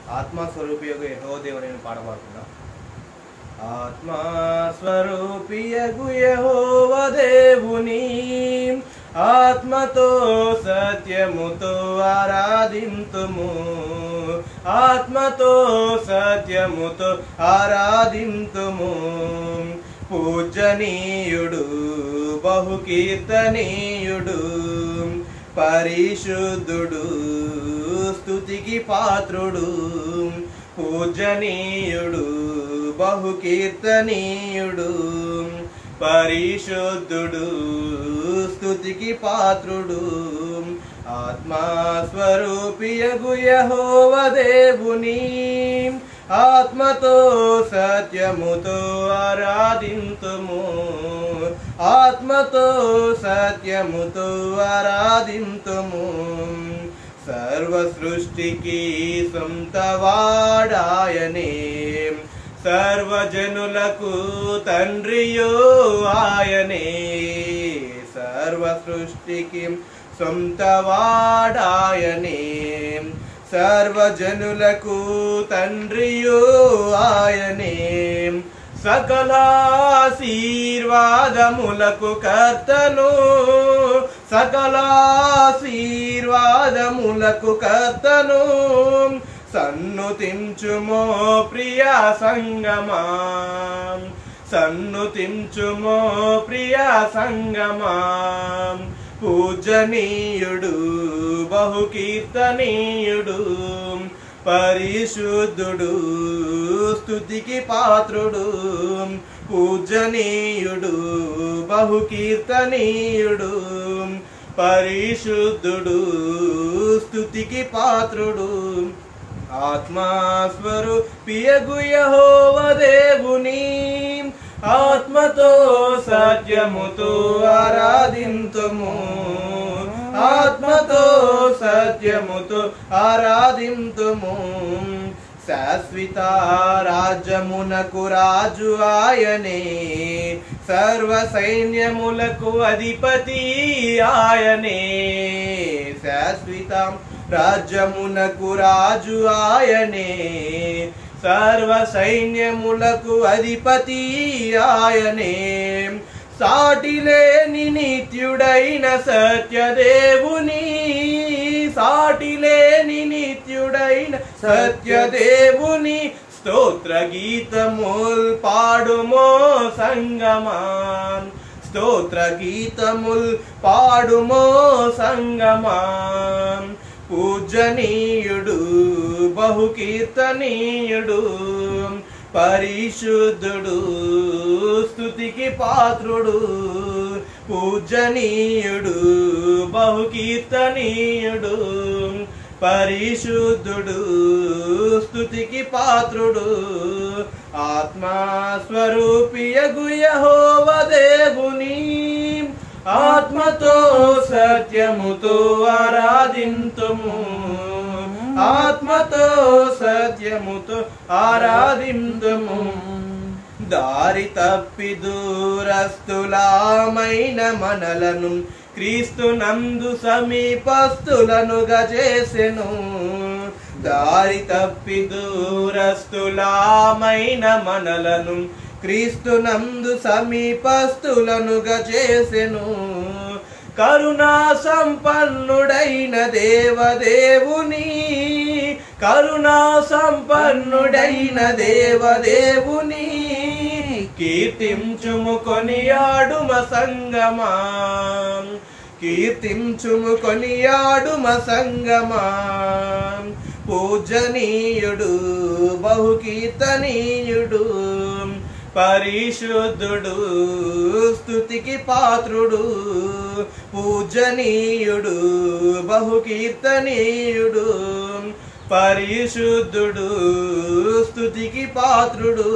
ఆత్మస్వరూపియగు యహో దేవుని పాడబడుతున్నా ఆత్మస్వరూపియగు యహోవ దేవుని ఆత్మతో సత్యముతో ఆరాధింతుము ఆత్మతో సత్యముతో ఆరాధింతుము పూజనీయుడు బహుకీర్తనీయుడు పరిశుద్ధుడు స్తుతికి పాత్రుడు పూజనీయుడు బహుకీర్తనీయుడు పరిశుద్ధుడు స్తుతికి పాత్రుడు ఆత్మస్వరూపియగు యహోవ దేవుని ఆత్మతో సత్యముతో ఆరాధింతుము ఆత్మతో సత్యముతో ఆరాధింతుము సర్వ సృష్టికి సొంతవాడాయనే సర్వజనులకు తండ్రియో ఆయనే సర్వ సృష్టికి సొంతవాడాయనే సర్వజనులకు తండ్రియో ఆయనే సకలాశీర్వాదములకు కర్తను సకలాశీర్వాదములకు కర్తను సన్నుతించుమో ప్రియా సంగమా సన్నుతించుమో ప్రియా సంగమా పూజనీయుడు బహుకీర్తనీయుడు పరిశుద్ధుడు స్తుతికి పాత్రుడు పూజనీయుడు బహుకీర్తనీయుడు పరిశుద్ధుడు స్తుతికి పాత్రుడు ఆత్మాస్వరూపియగు యహోవ దేవుని ఆత్మతో సత్యముతో ఆరాధింతుము ఆత్మతో సత్యముతో ఆరాధింతుము శాశ్వత రాజ్యమునకు రాజు ఆయనే సర్వ సైన్యములకు అధిపతి ఆయనే శాశ్వత రాజ్యమునకు రాజు ఆయనే సర్వ సైన్యములకు అధిపతి ఆయనే సాటిలేని నిత్యుడైన సత్యదేవుని సాటిలేని నిత్యుడైన సత్యదేవుని స్తోత్ర గీతముల్ పాడుమో సంగమా స్తోత్ర గీతముల్ పాడుమో సంగమా పూజనీయుడు బహుకీర్తనీయుడు పరిశుద్ధుడు స్తుతికి పాత్రుడు పూజనీయుడు బహుకీర్తనీయుడు పరిశుద్ధుడు స్తుతికి పాత్రుడు ఆత్మస్వరూపియగు యహోవ దేవుని ఆత్మతో సత్యముతో ఆరాధింతుము ఆత్మతో సత్యముతో ఆరాధింతుము దారి తప్పి దూరస్తులామైన మనలను క్రీస్తు నందు సమీపస్తులనుగా చేసెను దారి తప్పి దూరస్తులామైన మనలను క్రీస్తు నందు సమీపస్తులనుగా చేసెను కరుణా సంపన్నుడైన దేవదేవుని కరుణా సంపన్నుడైన దేవదేవుని కీర్తించుము కొనియాడుమ సంగమా కీర్తించుము కొనియాడుమ సంగమా పూజనీయుడు బహుకీర్తనీయుడు పరిశుద్ధుడు స్తుతికి పాత్రుడు పూజనీయుడు బహుకీర్తనీయుడు పరిశుద్ధుడు స్తుతికి పాత్రుడు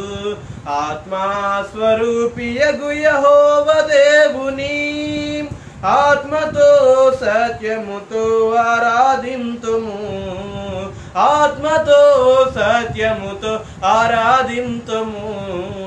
ఆత్మాస్వరూపియగు యహోవ దేవుని ఆత్మతో సత్యముతో ఆరాధింతుము ఆత్మతో సత్యముతో ఆరాధింతుము